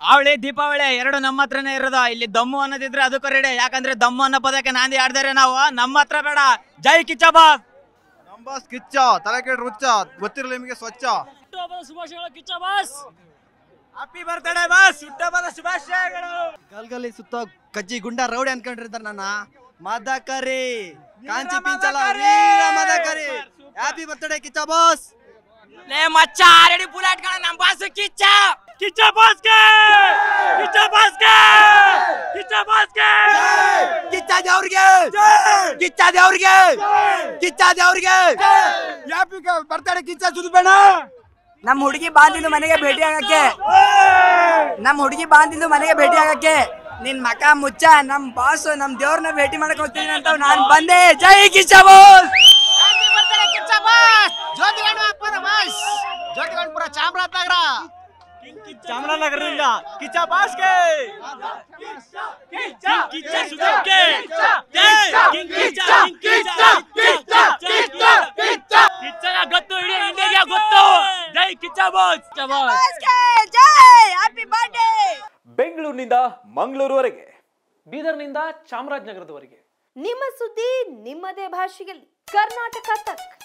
ಅವಳಿ ದೀಪಾವಳಿ ಎರಡು ನಮ್ಮ ಹತ್ರನೇ ಇರೋದು ಇಲ್ಲಿ ದಮ್ಮು ಅನ್ನೋದಿದ್ರೆ ಅದಕ್ಕೂ ರೆಡಿ ಯಾಕಂದ್ರೆ ದಮ್ಮು ಅನ್ನೋ ಪದಕ್ಕೆ ನಾಂದಿ ಆಡ್ದಾರೆ ನಾವು ನಮ್ಮ ಹತ್ರ ಬೇಡ ಜೈ ಕಿಚ್ಚ ಬಾಸ್ ನಂಬಾಸ್ ಕಿಚ್ಚ ತಲೆ ಕೆಟ್ಟ ರುಚ್ಚ ಗೊತ್ತಿರಲಿ ನಿಮಗೆ ಸ್ವಚ್ಛ ಹ್ಯಾಪಿ ಬರ್ತ್ಡೇ ಬಾಸ್ ಹುಟ್ಟುಹಬ್ಬದ ಶುಭಾಶಯಗಳು ಗಲ್ಗಲಿ ಸುತ್ತ ಕಜ್ಜಿ ಗುಂಡ ರೌಡಿ ಅನ್ಕೊಂಡಿರ್ತಾರ ನನ್ನ ಮದಕರಿ ಕಾಂಚಿ ಪಿಂಚಲ ವೀರ Madakari happy birthday Kichcha boss ಲೇ ಮಚ್ಚ ಆಲ್ರೆಡಿ ಬುಲೆಟ್ ಗಳ ನಮ್ಮ ಬಾಸ್ ಕಿಚ್ಚ ಕಿಚ್ಚ ಬಾಸ್ಗೆ ಕಿಚ್ಚ ಬಾಸ್ಗೆ ಕಿಚ್ಚ ಬಾಸ್ಗೆ ಕಿಚ್ಚ ದೇವ್ರಿಗೆ ಕಿಚ್ಚ ದೇವ್ರಿಗೆ ಕಿಚ್ಚ ದೇವ್ರಿಗೆ ಹ್ಯಾಪಿ ಬರ್ತ್ಡೇ ಕಿಚ್ಚ ಸುದ್ಬೇಡ ನಮ್ ಹುಡುಗಿ ಬಾಂದಿದ್ದು ಮನೆಗೆ ಭೇಟಿ ಆಗಕ್ಕೆ ನಮ್ ಹುಡುಗಿ ಬಾಂದಿದ್ದು ಮನೆಗೆ ಭೇಟಿ ಆಗಕ್ಕೆ ನಿನ್ ಮಕ ಮುಚ್ಚ ನಮ್ ಬಾಸ್ ನಮ್ ದೇವ್ರನ್ನ ಭೇಟಿ ಮಾಡಕ್ ಹೋಗ್ತೀನಿ ಅಂತ ನಾನ್ ಬಂದೆ ಜೈ ಕಿಚ್ಚ ಬಾಸ್ ಚಾಮರಾಜನಗರದಿಂದ ಕಿಚ್ಚ ಬಾಸ್ಗೆ ಕಿಚ್ಚ ಸುಧೀರ್ಗೆ ಕಿಚ್ಚನ ಗೊತ್ತು ಇಡೀ ಇಂಡಿಯಾಗೆ ಗೊತ್ತು Jai Kichcha boss Kichcha boss Jai happy birthday ಬೆಂಗಳೂರಿನಿಂದ ಮಂಗಳೂರುವರೆಗೆ ಬೀದರ್ನಿಂದ ಚಾಮರಾಜನಗರದವರೆಗೆ ನಿಮ್ಮ ಸುದ್ದಿ ನಿಮ್ಮದೇ ಭಾಷೆಯಲ್ಲಿ ಕರ್ನಾಟಕ ತಕ್